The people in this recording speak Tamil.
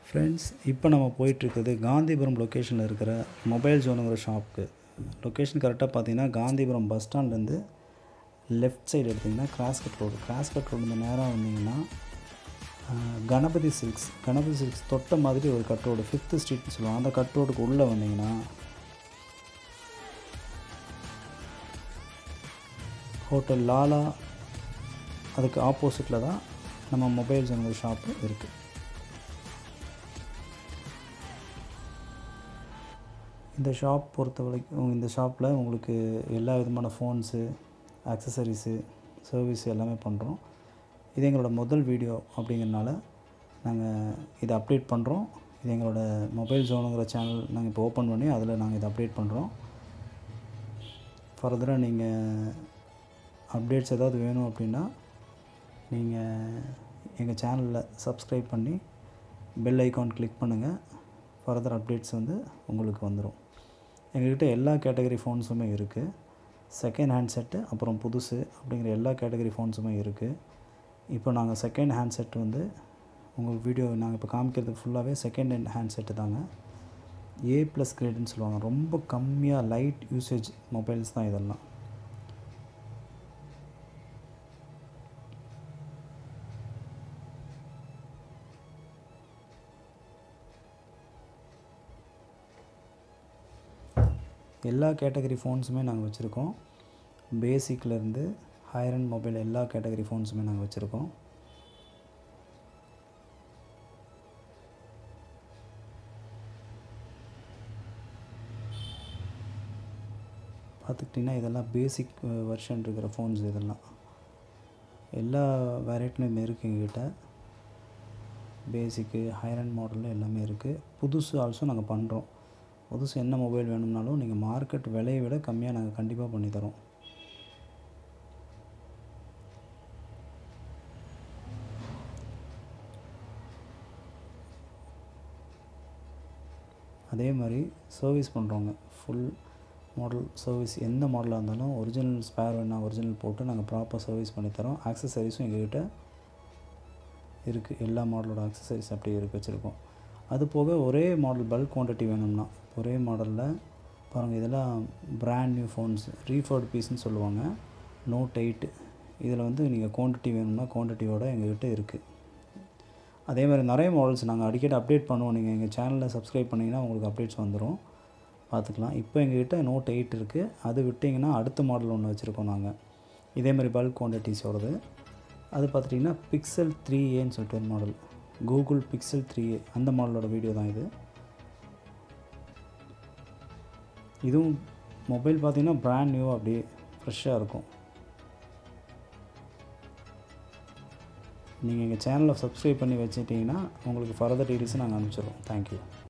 ஃப்ரெண்ட்ஸ் இப்போ நம்ம போயிட்டுருக்குது காந்திபுரம் லொக்கேஷனில் இருக்கிற மொபைல் ஜோனுங்கிற ஷாப்புக்கு லொக்கேஷன் கரெக்டாக பார்த்தீங்கன்னா காந்திபுரம் பஸ் ஸ்டாண்ட்லேருந்து லெஃப்ட் சைடு எடுத்திங்கன்னா கிராஸ்கட் ரோடு கிராஸ்கட் ரோடு இந்த நேராக வந்தீங்கன்னா ah, Ganapathi silks Ganapathi silks தொட்ட மாதிரி ஒரு கட் ரோடு ஃபிஃப்த்து ஸ்ட்ரீட்னு சொல்லுவாங்க அந்த கட் ரோடுக்கு உள்ளே வந்தீங்கன்னா ஹோட்டல் லாலா அதுக்கு ஆப்போசிட்டில் தான் நம்ம மொபைல் ஜோனுங்கிற ஷாப்பு இருக்குது இந்த ஷாப் பொறுத்த வரைக்கும் இந்த ஷாப்பில் உங்களுக்கு எல்லா விதமான ஃபோன்ஸு ஆக்சசரிஸு சர்வீஸ் எல்லாமே பண்ணுறோம் இது எங்களோட முதல் வீடியோ அப்படிங்கிறனால நாங்கள் இதை அப்டேட் பண்ணுறோம் இது எங்களோட மொபைல் ஜோனுங்கிற சேனல் நாங்கள் இப்போ ஓப்பன் பண்ணி அதில் நாங்கள் இதை அப்டேட் பண்ணுறோம் ஃபர்தராக நீங்கள் அப்டேட்ஸ் ஏதாவது வேணும் அப்படின்னா நீங்கள் எங்கள் சேனலில் சப்ஸ்கிரைப் பண்ணி பெல் ஐகான் கிளிக் பண்ணுங்கள் ஃபர்தர் அப்டேட்ஸ் வந்து உங்களுக்கு வந்துடும் எங்ககிட்ட எல்லா கேட்டகரி ஃபோன்ஸுமே இருக்குது செகண்ட் ஹேண்ட் செட்டு அப்புறம் புதுசு அப்படிங்கிற எல்லா கேட்டகரி ஃபோன்ஸுமே இருக்குது இப்போ நாங்கள் செகண்ட் ஹேண்ட் செட் வந்து உங்களுக்கு வீடியோ நாங்கள் இப்போ காமிக்கிறது ஃபுல்லாகவே செகண்ட் ஹேண்ட் ஹேண்ட் செட்டு தாங்க ஏ ப்ளஸ் கிரேடுன்னு சொல்லுவாங்க ரொம்ப கம்மியாக லைட் யூசேஜ் மொபைல்ஸ் தான் இதெல்லாம் எல்லா கேட்டகரி ஃபோன்ஸுமே நாங்கள் வச்சுருக்கோம் பேசிக்லேருந்து ஹையர் அண்ட் மொபைல் எல்லா கேட்டகரி ஃபோன்ஸுமே நாங்கள் வச்சுருக்கோம் பார்த்துக்கிட்டிங்கன்னா இதெல்லாம் பேசிக் வெர்ஷன் இருக்கிற ஃபோன்ஸ் இதெல்லாம் எல்லா வேரியட்லையும் இருக்குது எங்ககிட்ட பேசிக்கு ஹையர் அண்ட் மாடலில் எல்லாமே இருக்குது புதுசு ஆல்சோ நாங்கள் பண்ணுறோம் புதுசு என்ன மொபைல் வேணும்னாலும் நீங்கள் மார்க்கெட் விலையை விட கம்மியாக நாங்கள் கண்டிப்பாக பண்ணி தரோம் அதே மாதிரி சர்வீஸ் பண்ணுறோங்க ஃபுல் மாடல் சர்வீஸ் எந்த மாடலாக இருந்தாலும் ஒரிஜினல் ஸ்பேர் வேணால் ஒரிஜினல் போட்டு நாங்கள் ப்ராப்பர் சர்வீஸ் பண்ணி தரோம் ஆக்சசரிஸும் எங்ககிட்ட இருக்குது எல்லா மாடலோட ஆக்சசரிஸ் அப்படியே இருக்கு வச்சுருக்கோம் அது போக ஒரே மாடல் பல்க் குவான்டிட்டி வேணும்னா ஒரே மாடலில் பாருங்கள் இதெல்லாம் பிராண்ட் நியூ ஃபோன்ஸ் ரீஃபர்டு பீஸ்னு சொல்லுவாங்க நோட் எயிட் இதில் வந்து நீங்கள் குவான்டிட்டி வேணும்னா குவான்டிட்டியோட எங்ககிட்ட இருக்குது அதே மாதிரி நிறைய மாடல்ஸ் நாங்கள் அடிக்கடி அப்டேட் பண்ணுவோம் நீங்கள் எங்கள் சேனலில் சப்ஸ்கிரைப் பண்ணிங்கன்னா உங்களுக்கு அப்டேட்ஸ் வந்துடும் பார்த்துக்கலாம் இப்போ எங்ககிட்ட நோட் எயிட் இருக்குது அது விட்டிங்கன்னா அடுத்த மாடல் ஒன்று வச்சுருக்கோம் நாங்கள் இதே மாதிரி பல்க் குவான்டிட்டிஸோடது அது பார்த்துட்டிங்கன்னா பிக்சல் த்ரீ ஏன்னு சொல்லிட்டு ஒரு model Google Pixel three A அந்த மாடலோட வீடியோ தான் இது இதுவும் மொபைல் பார்த்தீங்கன்னா பிராண்ட் நியூ அப்படியே ஃப்ரெஷ்ஷாக இருக்கும் நீங்கள் எங்கள் சேனலை சப்ஸ்கிரைப் பண்ணி வச்சுட்டிங்கன்னா உங்களுக்கு ஃபர்தர் டீட்டெயில்ஸை நாங்கள் அனுப்பிச்சிடுறோம் தேங்க்யூ